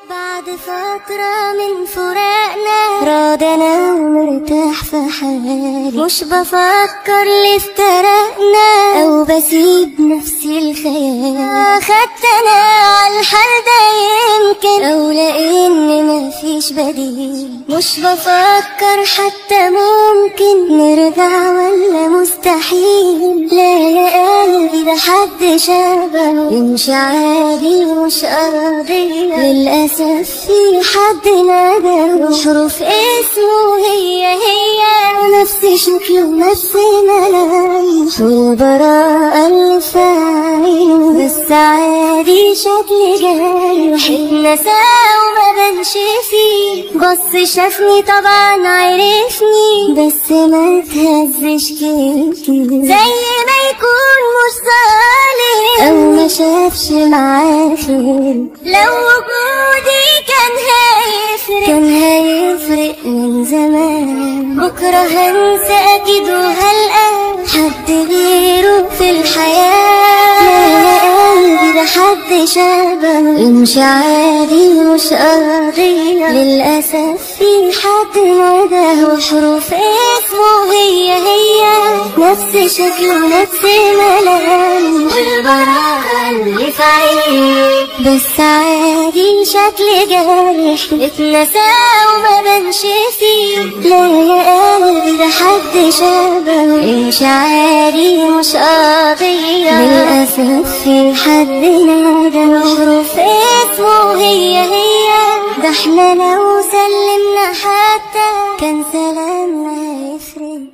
بعد فترة من فراقنا راضي انا ومرتاح في حالي مش بفكر ليه افترقنا او بسيب نفسي الخيال خدت انا على الحال ده يمكن او لان مفيش بديل مش بفكر حتى ممكن نرجع ولا مستحيل لا يا قلبي ده حد شبه يمشي عادي مش قضية للأسف في حد نادى وحروف اسمه هي هي نفس شكله ونفس ملامح والبراءة اللي في عينه بس عادي شكل جارح اتنسى وما بنش فيه بص شافني طبعا عرفني بس ما تهزش كيفي زي ما يكون مش صالح او ما شافش معاه خير لو وجودي كان هيفرق كان هيفرق من زمان بكرة هنسى أكيد وهلقى حد غيره في الحياة لا يا قلبي ده حد شبه يمشي عادي مش قضية للأسف في حد ناداه وحروف اسمه هي هي نفس شكله ونفس ملامح والبراءة اللي في عينيه بس عادي شكل جارح اتنسى وما بنش فيه لا يا قلبي ده حد شبه يمشي عادي مش قضية للأسف في حد نادى وحروف اسمه هي هي ده احنا لو سلمنا حتى كان سلامنا يفرق